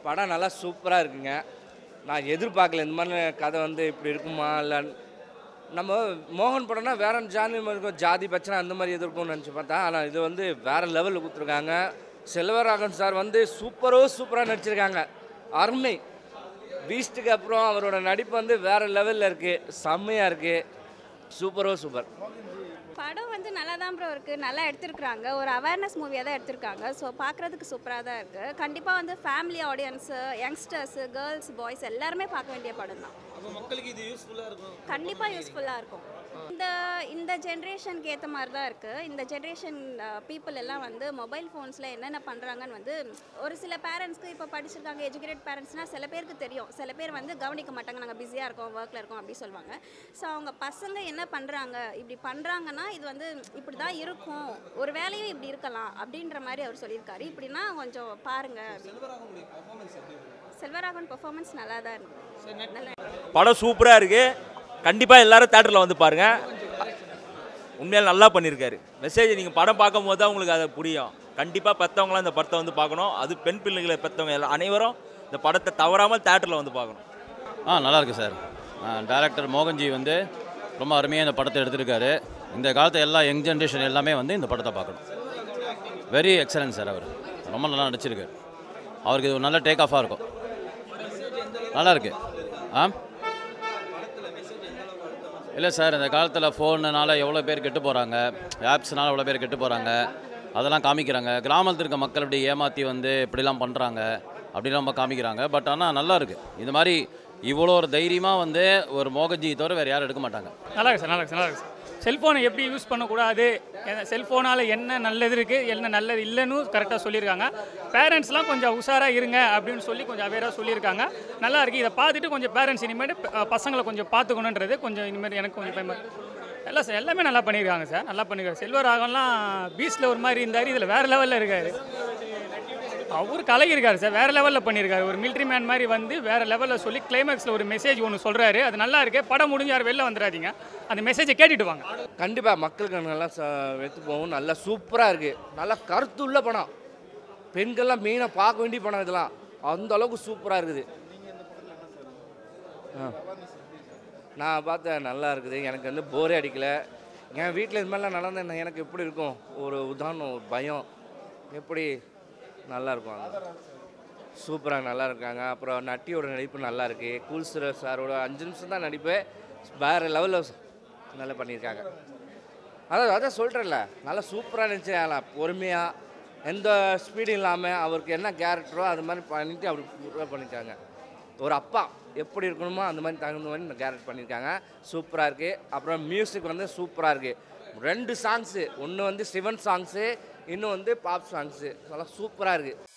படம் நல்லா சூப்பராக இருக்குங்க நான் எதிர்பார்க்கல இந்த மாதிரி கதை வந்து இப்படி இருக்குமா இல்லை நம்ம மோகன் படம்னா வேற ஜாதி மாதிரி இருக்கும் ஜாதி பிரச்சனை அந்த மாதிரி எதிர்க்கும்னு நினச்சி பார்த்தா ஆனால் இது வந்து வேற லெவலில் கொடுத்துருக்காங்க செல்வராகவன் சார் வந்து சூப்பரோ சூப்பராக நடிச்சிருக்காங்க அருமை பீஸ்ட்டுக்கு அப்புறம் அவரோட நடிப்பு வந்து வேற லெவலில் இருக்குது செம்மையாக இருக்குது சூப்பரோ சூப்பர் படம் வந்து நல்லா தான் ப்ரோ இருக்குது நல்லா எடுத்திருக்கிறாங்க ஒரு அவேர்னஸ் மூவியாக தான் எடுத்திருக்காங்க ஸோ பார்க்குறதுக்கு சூப்பராக தான் இருக்குது கண்டிப்பாக வந்து family audience youngsters girls boys எல்லாருமே பார்க்க வேண்டிய படம் தான் அப்போ மக்களுக்கு இது யூஸ்ஃபுல்லாக இருக்கும் கண்டிப்பாக யூஸ்ஃபுல்லாக இருக்கும் இந்த இந்த ஜென்ரேஷனுக்கு ஏற்ற மாதிரி தான் இருக்குது இந்த ஜென்ரேஷன் பீப்புள் எல்லாம் வந்து மொபைல் ஃபோன்ஸில் என்னென்ன பண்ணுறாங்கன்னு வந்து ஒரு சில பேரண்ட்ஸ்க்கு இப்போ படிச்சிருக்காங்க எஜுகேட்டட் பேரண்ட்ஸ்னால் சில பேருக்கு தெரியும் சில பேர் வந்து கவனிக்க மாட்டாங்க நாங்கள் பிஸியாக இருக்கோம் ஒர்க்கில் இருக்கோம் அப்படி சொல்லுவாங்க ஸோ அவங்க பசங்க என்ன பண்ணுறாங்க இப்படி பண்ணுறாங்கன்னா இது வந்து இப்படி தான் இருக்கும் ஒரு வேலையும் இப்படி இருக்கலாம் அப்படின்ற மாதிரி அவர் சொல்லியிருக்காரு இப்படின்னா கொஞ்சம் பாருங்க செல்வராகவனுடைய பர்ஃபார்மன்ஸ் எப்படி இருக்கும் செல்வராகவன் பெர்ஃபார்மன்ஸ் நல்லா தான் இருந்தது நல்லா படம் சூப்பராக இருக்குது கண்டிப்பாக எல்லாரும் தேட்டரில் வந்து பாருங்கள் உண்மையால் நல்லா பண்ணியிருக்காரு மெசேஜ் நீங்கள் படம் பார்க்கும் போது தான் உங்களுக்கு அது புரியும் கண்டிப்பாக பெற்றவங்களாம் இந்த படத்தை வந்து பார்க்கணும் அது பெண் பிள்ளைகளை பெற்றவங்க எல்லா அனைவரும் இந்த படத்தை தவறாமல் தேட்டரில் வந்து பார்க்கணும் ஆ நல்லா இருக்கு சார் டைரக்டர் மோகன்ஜி வந்து ரொம்ப அருமையாக இந்த படத்தை எடுத்திருக்காரு இந்த காலத்து எல்லா யங் ஜென்ரேஷன் எல்லாமே வந்து இந்த படத்தை பார்க்கணும் வெரி எக்ஸலன்ட் சார் அவர் ரொம்ப நல்லா நடிச்சிருக்காரு அவருக்கு இது ஒரு நல்ல டேக் ஆஃபாக இருக்கும் நல்லா இருக்கு ஆ இல்லை சார் இந்த காலத்தில் ஃபோனுனால எவ்வளோ பேர் கெட்டு போகிறாங்க ஆப்ஸ்னால எவ்வளோ பேர் கெட்டு போகிறாங்க அதெல்லாம் காமிக்கிறாங்க கிராமத்தில் இருக்க மக்கள் இப்படி ஏமாற்றி வந்து இப்படிலாம் பண்ணுறாங்க அப்படிலாம் நம்ம காமிக்கிறாங்க பட் ஆனால் நல்லா இருக்கு இந்த மாதிரி இவ்வளோ ஒரு தைரியமாக வந்து ஒரு மோகஜி தவிர வேறு யாரும் எடுக்க மாட்டாங்க நல்லா இருக்கு சார் நல்லா இருக்கு சார், நல்லா இருக்கு சார் செல்ஃபோனை எப்படி யூஸ் பண்ணக்கூடாது செல்ஃபோனால் என்ன நல்லது இருக்குது என்ன நல்லது இல்லைன்னு கரெக்டாக சொல்லியிருக்காங்க பேரண்ட்ஸ்லாம் கொஞ்சம் உஷாராக இருங்க அப்படின்னு சொல்லி கொஞ்சம் அவேராக சொல்லியிருக்காங்க நல்லா இருக்குது இதை பார்த்துட்டு கொஞ்சம் பேரண்ட்ஸ் இனிமேட்டு ப- பசங்களை கொஞ்சம் பார்த்துக்கணுன்றது கொஞ்சம் இனிமேல் எனக்கு கொஞ்சம் பயமா எல்லாம் சார் எல்லாமே நல்லா பண்ணியிருக்காங்க சார் நல்லா பண்ணியிருக்காங்க செல்வராகவன்லாம் பீச்சில் ஒரு மாதிரி இருந்தார் இதில் வேறு லெவலில் இருக்கார் அவர் கலகிருக்காரு சார் வேறு லெவலில் பண்ணியிருக்காரு ஒரு மிலிட்ரி மேன் மாதிரி வந்து வேறு லெவலில் சொல்லி கிளைமேக்ஸில் ஒரு மெசேஜ் ஒன்று சொல்கிறாரு அது நல்லா இருக்கு படம் முடிஞ்சு யாரும் வெளில வந்துடாதீங்க அந்த மெசேஜை கேட்டுட்டு வாங்க கண்டிப்பாக மக்களுக்கு நல்லா ச எடுத்து போகும் நல்லா சூப்பராக இருக்குது நல்லா கருத்துள்ள படம் பெண்கள்லாம் மெயினாக பார்க்க வேண்டிய படம் இதெல்லாம் அந்த அளவுக்கு சூப்பராக இருக்குது ஆ. நான் பார்த்தேன் நல்லா இருக்குது எனக்கு வந்து போரே அடிக்கல என் வீட்டில் இது மாதிரிலாம் நடந்தா எனக்கு எப்படி இருக்கும் ஒரு உதாரணம் ஒரு பயம் எப்படி நல்லா இருக்கும் அது சூப்பராக நல்லா இருக்காங்க அப்புறம் நட்டியோட நடிப்பு நல்லா இருக்கு கூல்சுர சாரோட அஞ்சு நிமிஷம் தான் நடிப்பு வேறு லெவலில் நல்லா பண்ணியிருக்காங்க அதான் அதான் சொல்கிறேன்ல நல்லா சூப்பராக இருந்துச்சு ஆனால் பொறுமையாக எந்த ஸ்பீடும் இல்லாமல் அவருக்கு என்ன கேரக்டரோ அது மாதிரி பண்ணிட்டு அவர் சூப்பராக பண்ணியிருக்காங்க ஒரு அப்பா எப்படி இருக்கணுமோ அந்த மாதிரி தகுந்த மாதிரி இந்த கேரக்டர் பண்ணியிருக்காங்க சூப்பராக இருக்குது அப்புறம் மியூசிக் வந்து சூப்பராக இருக்குது ரெண்டு சாங்ஸு ஒன்று வந்து சிவன் சாங்ஸு இன்னும் வந்து பாப் சாங்ஸு நல்லா சூப்பராக இருக்குது